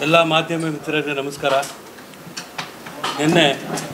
ಎಲ್ಲ ಮಾಧ್ಯಮ ಮಿತ್ರರಿಗೆ ನಮಸ್ಕಾರ ನಿನ್ನೆ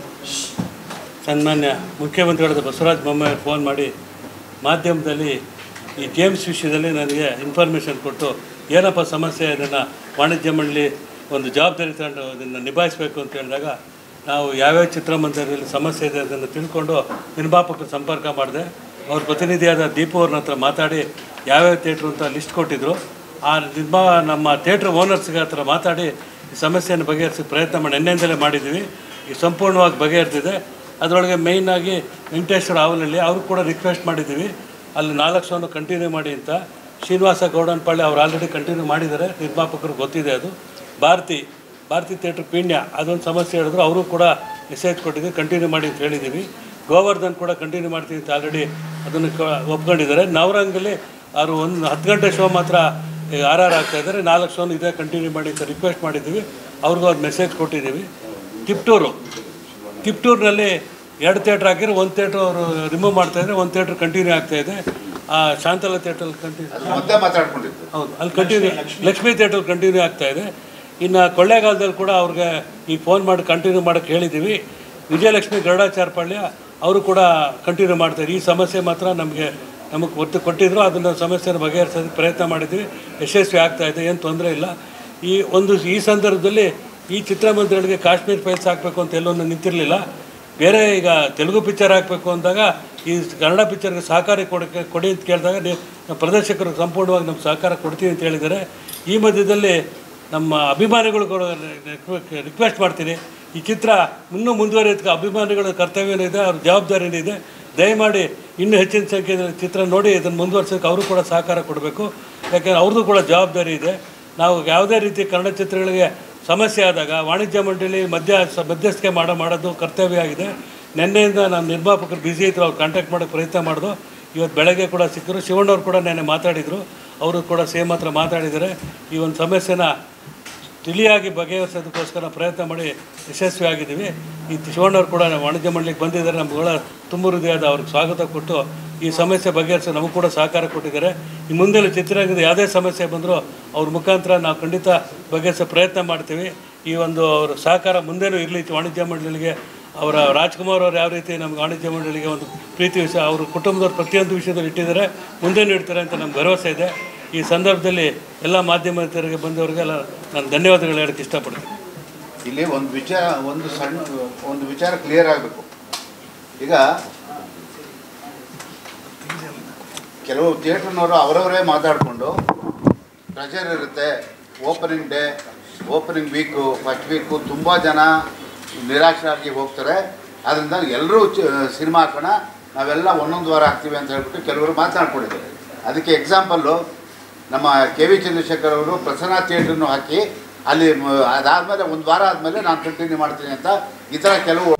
ಸನ್ಮಾನ್ಯ ಮುಖ್ಯಮಂತ್ರಿಗಳಾದ ಬಸವರಾಜ ಬೊಮ್ಮಾಯಿ ಫೋನ್ ಮಾಡಿ ಮಾಧ್ಯಮದಲ್ಲಿ ಈ ಗೇಮ್ಸ್ ವಿಷಯದಲ್ಲಿ ನನಗೆ ಇನ್ಫಾರ್ಮೇಷನ್ ಕೊಟ್ಟು ಏನಪ್ಪ ಸಮಸ್ಯೆ ಇದನ್ನು ವಾಣಿಜ್ಯ ಮಂಡಳಿ ಒಂದು ಜವಾಬ್ದಾರಿ ತಗೊಂಡು ಅದನ್ನು ನಿಭಾಯಿಸಬೇಕು ಅಂತ ಹೇಳಿದಾಗ ನಾವು ಯಾವ್ಯಾವ ಚಿತ್ರಮಂದಿರದಲ್ಲಿ ಸಮಸ್ಯೆ ಇದೆ ಅದನ್ನು ತಿಳ್ಕೊಂಡು ನಿರ್ಮಾಪಕರು ಸಂಪರ್ಕ ಮಾಡಿದೆ ಅವ್ರ ಪ್ರತಿನಿಧಿಯಾದ ದೀಪು ಅವ್ರನ್ನ ಹತ್ರ ಮಾತಾಡಿ ಯಾವ್ಯಾವ ಥಿಯೇಟ್ರು ಅಂತ ಲಿಸ್ಟ್ ಕೊಟ್ಟಿದ್ದರು ಆ ನಿರ್ಮಾ ನಮ್ಮ ಥಿಯೇಟ್ರ್ ಓನರ್ಸ್ಗೆ ಹತ್ರ ಮಾತಾಡಿ ಈ ಸಮಸ್ಯೆಯನ್ನು ಬಗೆಹರಿಸಿ ಪ್ರಯತ್ನ ಮಾಡಿ ನಿನ್ನೆಯಿಂದಲೇ ಮಾಡಿದ್ದೀವಿ ಈ ಸಂಪೂರ್ಣವಾಗಿ ಬಗೆಹರಿದಿದೆ ಅದರೊಳಗೆ ಮೇಯ್ನಾಗಿ ವೆಂಕಟೇಶ್ವರ ಆವಲಲ್ಲಿ ಅವರು ಕೂಡ ರಿಕ್ವೆಸ್ಟ್ ಮಾಡಿದ್ದೀವಿ ಅಲ್ಲಿ ನಾಲ್ಕು ಸಾವಿರ ಕಂಟಿನ್ಯೂ ಮಾಡಿ ಅಂತ ಶ್ರೀನಿವಾಸ ಗೌಡನಪಳ್ಳಿ ಅವ್ರು ಆಲ್ರೆಡಿ ಕಂಟಿನ್ಯೂ ಮಾಡಿದ್ದಾರೆ ನಿರ್ಮಾಪಕರು ಗೊತ್ತಿದೆ ಅದು ಭಾರತಿ ಭಾರತಿ ಥಿಯೇಟ್ರ್ ಪೀಣ್ಯ ಅದೊಂದು ಸಮಸ್ಯೆ ಹೇಳಿದ್ರು ಅವರು ಕೂಡ ಮೆಸೇಜ್ ಕೊಟ್ಟಿದ್ದೀವಿ ಕಂಟಿನ್ಯೂ ಮಾಡಿ ಅಂತ ಹೇಳಿದ್ದೀವಿ ಗೋವರ್ಧನ್ ಕೂಡ ಕಂಟಿನ್ಯೂ ಮಾಡ್ತೀವಿ ಅಂತ ಆಲ್ರೆಡಿ ಅದನ್ನು ಕ ಒಪ್ಕೊಂಡಿದ್ದಾರೆ ನವರಂಗಲ್ಲಿ ಅವರು ಒಂದು ಹತ್ತು ಗಂಟೆ ಶೋ ಮಾತ್ರ ಈಗ ಆರ್ ಆರ್ ಆಗ್ತಾ ಇದ್ದಾರೆ ನಾಲ್ಕು ಶೋನು ಇದೇ ಕಂಟಿನ್ಯೂ ಮಾಡಿ ಅಂತ ರಿಕ್ವೆಸ್ಟ್ ಮಾಡಿದ್ದೀವಿ ಅವ್ರಿಗೂ ಅದು ಮೆಸೇಜ್ ಕೊಟ್ಟಿದ್ದೀವಿ ತಿಪ್ಟೂರು ತಿಪ್ಟೂರಿನಲ್ಲಿ ಎರಡು ಥಿಯೇಟ್ರ್ ಹಾಕಿದ್ರೆ ಒಂದು ಥಿಯೇಟ್ರ್ ಅವರು ರಿಮೂವ್ ಮಾಡ್ತಾಯಿದ್ರೆ ಒಂದು ಥಿಯೇಟ್ರ್ ಕಂಟಿನ್ಯೂ ಆಗ್ತಾಯಿದೆ ಆ ಶಾಂತಲ ಥಿಯೇಟ್ರಲ್ಲಿ ಕಂಟಿನ್ಯೂ ಅದು ಮೊದಲೇ ಮಾತಾಡ್ಕೊಂಡಿದ್ದು ಹೌದು ಅಲ್ಲಿ ಕಂಟಿನ್ಯೂ ಲಕ್ಷ್ಮೀ ಥಿಯೇಟ್ರ್ ಕಂಟಿನ್ಯೂ ಆಗ್ತಾ ಇದೆ ಇನ್ನು ಕೊಳ್ಳೇಗಾಲದಲ್ಲಿ ಕೂಡ ಅವ್ರಿಗೆ ಈ ಫೋನ್ ಮಾಡಿ ಕಂಟಿನ್ಯೂ ಮಾಡೋಕ್ಕೆ ಹೇಳಿದ್ದೀವಿ ವಿಜಯಲಕ್ಷ್ಮಿ ಗರುಡಾಚಾರ್ಪಳ್ಯ ಅವರು ಕೂಡ ಕಂಟಿನ್ಯೂ ಮಾಡ್ತಾರೆ ಈ ಸಮಸ್ಯೆ ಮಾತ್ರ ನಮಗೆ ನಮಗೆ ಒತ್ತು ಕೊಟ್ಟಿದ್ರು ಅದನ್ನು ಸಮಸ್ಯೆನ ಬಗೆಹರಿಸೋದಕ್ಕೆ ಪ್ರಯತ್ನ ಮಾಡಿದ್ವಿ ಯಶಸ್ವಿ ಆಗ್ತಾ ಇದೆ ಏನು ತೊಂದರೆ ಇಲ್ಲ ಈ ಒಂದು ಈ ಸಂದರ್ಭದಲ್ಲಿ ಈ ಚಿತ್ರಮಂದಿರಗಳಿಗೆ ಕಾಶ್ಮೀರ್ ಫೈಲ್ಸ್ ಹಾಕಬೇಕು ಅಂತ ಎಲ್ಲೊಂದು ನಿಂತಿರಲಿಲ್ಲ ಬೇರೆ ಈಗ ತೆಲುಗು ಪಿಕ್ಚರ್ ಹಾಕಬೇಕು ಅಂದಾಗ ಈ ಕನ್ನಡ ಪಿಕ್ಚರ್ಗೆ ಸಹಕಾರ ಕೊಡಕ್ಕೆ ಕೊಡಿ ಅಂತ ಕೇಳಿದಾಗ ನೀವು ನಮ್ಮ ಪ್ರದರ್ಶಕರು ಸಂಪೂರ್ಣವಾಗಿ ನಮ್ಮ ಸಹಕಾರ ಕೊಡ್ತೀವಿ ಅಂತ ಹೇಳಿದ್ದಾರೆ ಈ ಮಧ್ಯದಲ್ಲಿ ನಮ್ಮ ಅಭಿಮಾನಿಗಳು ಕೂಡ ರಿಕ್ವೆಸ್ಟ್ ಮಾಡ್ತೀನಿ ಈ ಚಿತ್ರ ಇನ್ನೂ ಮುಂದುವರಿಯೋದಕ್ಕೆ ಅಭಿಮಾನಿಗಳ ಕರ್ತವ್ಯನೂ ಇದೆ ಅವ್ರ ಜವಾಬ್ದಾರಿನೂ ಇದೆ ದಯಮಾಡಿ ಇನ್ನೂ ಹೆಚ್ಚಿನ ಸಂಖ್ಯೆಯಲ್ಲಿ ಚಿತ್ರ ನೋಡಿ ಇದನ್ನು ಮುಂದುವರ್ಸೋಕ್ಕೆ ಅವರು ಕೂಡ ಸಹಕಾರ ಕೊಡಬೇಕು ಯಾಕೆಂದರೆ ಅವ್ರದ್ದು ಕೂಡ ಜವಾಬ್ದಾರಿ ಇದೆ ನಾವು ಯಾವುದೇ ರೀತಿ ಕನ್ನಡ ಚಿತ್ರಗಳಿಗೆ ಸಮಸ್ಯೆ ಆದಾಗ ವಾಣಿಜ್ಯ ಮಂಡಳಿ ಮಧ್ಯ ಸ- ಮಧ್ಯಸ್ಥಿಕೆ ಮಾಡೋ ಮಾಡೋದು ಕರ್ತವ್ಯ ಆಗಿದೆ ನಿನ್ನೆಯಿಂದ ನಮ್ಮ ನಿರ್ಮಾಪಕರು ಬ್ಯುಸಿ ಇದ್ರು ಅವ್ರು ಕಾಂಟ್ಯಾಕ್ಟ್ ಮಾಡೋಕ್ಕೆ ಪ್ರಯತ್ನ ಮಾಡಿದ್ರು ಇವತ್ತು ಬೆಳಗ್ಗೆ ಕೂಡ ಸಿಕ್ಕರು ಶಿವಣ್ಣವ್ರು ಕೂಡ ನೆನ್ನೆ ಮಾತಾಡಿದರು ಅವರು ಕೂಡ ಸೇಮ್ ಹತ್ರ ಮಾತಾಡಿದ್ದಾರೆ ಈ ಒಂದು ಸಮಸ್ಯೆನ ತಿಳಿಯಾಗಿ ಬಗೆಹರಿಸೋದಕ್ಕೋಸ್ಕರ ಪ್ರಯತ್ನ ಮಾಡಿ ಯಶಸ್ವಿ ಆಗಿದ್ದೀವಿ ಈ ಶಿವಣ್ಣವ್ರು ಕೂಡ ವಾಣಿಜ್ಯ ಮಂಡಳಿಗೆ ಬಂದಿದ್ದಾರೆ ನಮ್ಗಳ ತುಂಬ ಹೃದಯದ ಅವ್ರಿಗೆ ಸ್ವಾಗತ ಕೊಟ್ಟು ಈ ಸಮಸ್ಯೆ ಬಗೆಹರಿಸಿ ನಮಗೂ ಕೂಡ ಸಹಕಾರ ಕೊಟ್ಟಿದ್ದಾರೆ ಈ ಮುಂದೆ ಚಿತ್ರರಂಗದ ಯಾವುದೇ ಸಮಸ್ಯೆ ಬಂದರೂ ಅವ್ರ ಮುಖಾಂತರ ನಾವು ಖಂಡಿತ ಬಗೆಹರಿಸೋ ಪ್ರಯತ್ನ ಮಾಡ್ತೀವಿ ಈ ಒಂದು ಅವ್ರ ಸಹಕಾರ ಮುಂದೆನೂ ಇರಲಿ ವಾಣಿಜ್ಯ ಮಂಡಳಿಗೆ ಅವರ ರಾಜ್ಕುಮಾರ್ ಅವರು ಯಾವ ರೀತಿ ನಮ್ಮ ವಾಣಿಜ್ಯ ಮಂಡಳಿಗೆ ಒಂದು ಪ್ರೀತಿ ವಿಷಯ ಅವ್ರ ಕುಟುಂಬದವ್ರು ಪ್ರತಿಯೊಂದು ವಿಷಯದಲ್ಲಿ ಇಟ್ಟಿದ್ದಾರೆ ಮುಂದೆನೂ ಇಡ್ತಾರೆ ಅಂತ ನಮ್ಗೆ ಭರವಸೆ ಇದೆ ಈ ಸಂದರ್ಭದಲ್ಲಿ ಎಲ್ಲ ಮಾಧ್ಯಮದವರಿಗೆ ಬಂದವರಿಗೆಲ್ಲ ನಾನು ಧನ್ಯವಾದಗಳು ಹೇಳಕ್ಕೆ ಇಷ್ಟಪಡ್ತೀನಿ ಇಲ್ಲಿ ಒಂದು ವಿಚಾರ ಒಂದು ಸಣ್ಣ ಒಂದು ವಿಚಾರ ಕ್ಲಿಯರ್ ಆಗಬೇಕು ಈಗ ಕೆಲವು ಥಿಯೇಟ್ರ್ನವರು ಅವರವರೇ ಮಾತಾಡಿಕೊಂಡು ಪ್ರೆಷರ್ ಇರುತ್ತೆ opening day opening week first week ತುಂಬ ಜನ ನಿರಾಶರಾಗಿ ಹೋಗ್ತಾರೆ ಅದರಿಂದ ಎಲ್ಲರೂ ಸಿನಿಮಾ ಹಾಕೋಣ ನಾವೆಲ್ಲ ಒಂದೊಂದು ವಾರ ಹಾಕ್ತೀವಿ ಅಂತ ಹೇಳ್ಬಿಟ್ಟು ಕೆಲವರು ಮಾತನಾಡ್ಕೊಂಡಿದ್ದಾರೆ ಅದಕ್ಕೆ ಎಕ್ಸಾಂಪಲ್ಲು ನಮ್ಮ ಕೆ ವಿ ಚಂದ್ರಶೇಖರ್ ಅವರು ಪ್ರಸನ್ನ ಥಿಯೇಟ್ರನ್ನು ಹಾಕಿ ಅಲ್ಲಿ ಮ- ಅದಾದಮೇಲೆ ಒಂದು ವಾರ ಆದಮೇಲೆ ನಾನು ಕಂಟಿನ್ಯೂ ಮಾಡ್ತೀನಿ ಅಂತ ಈ ಥರ ಕೆಲವು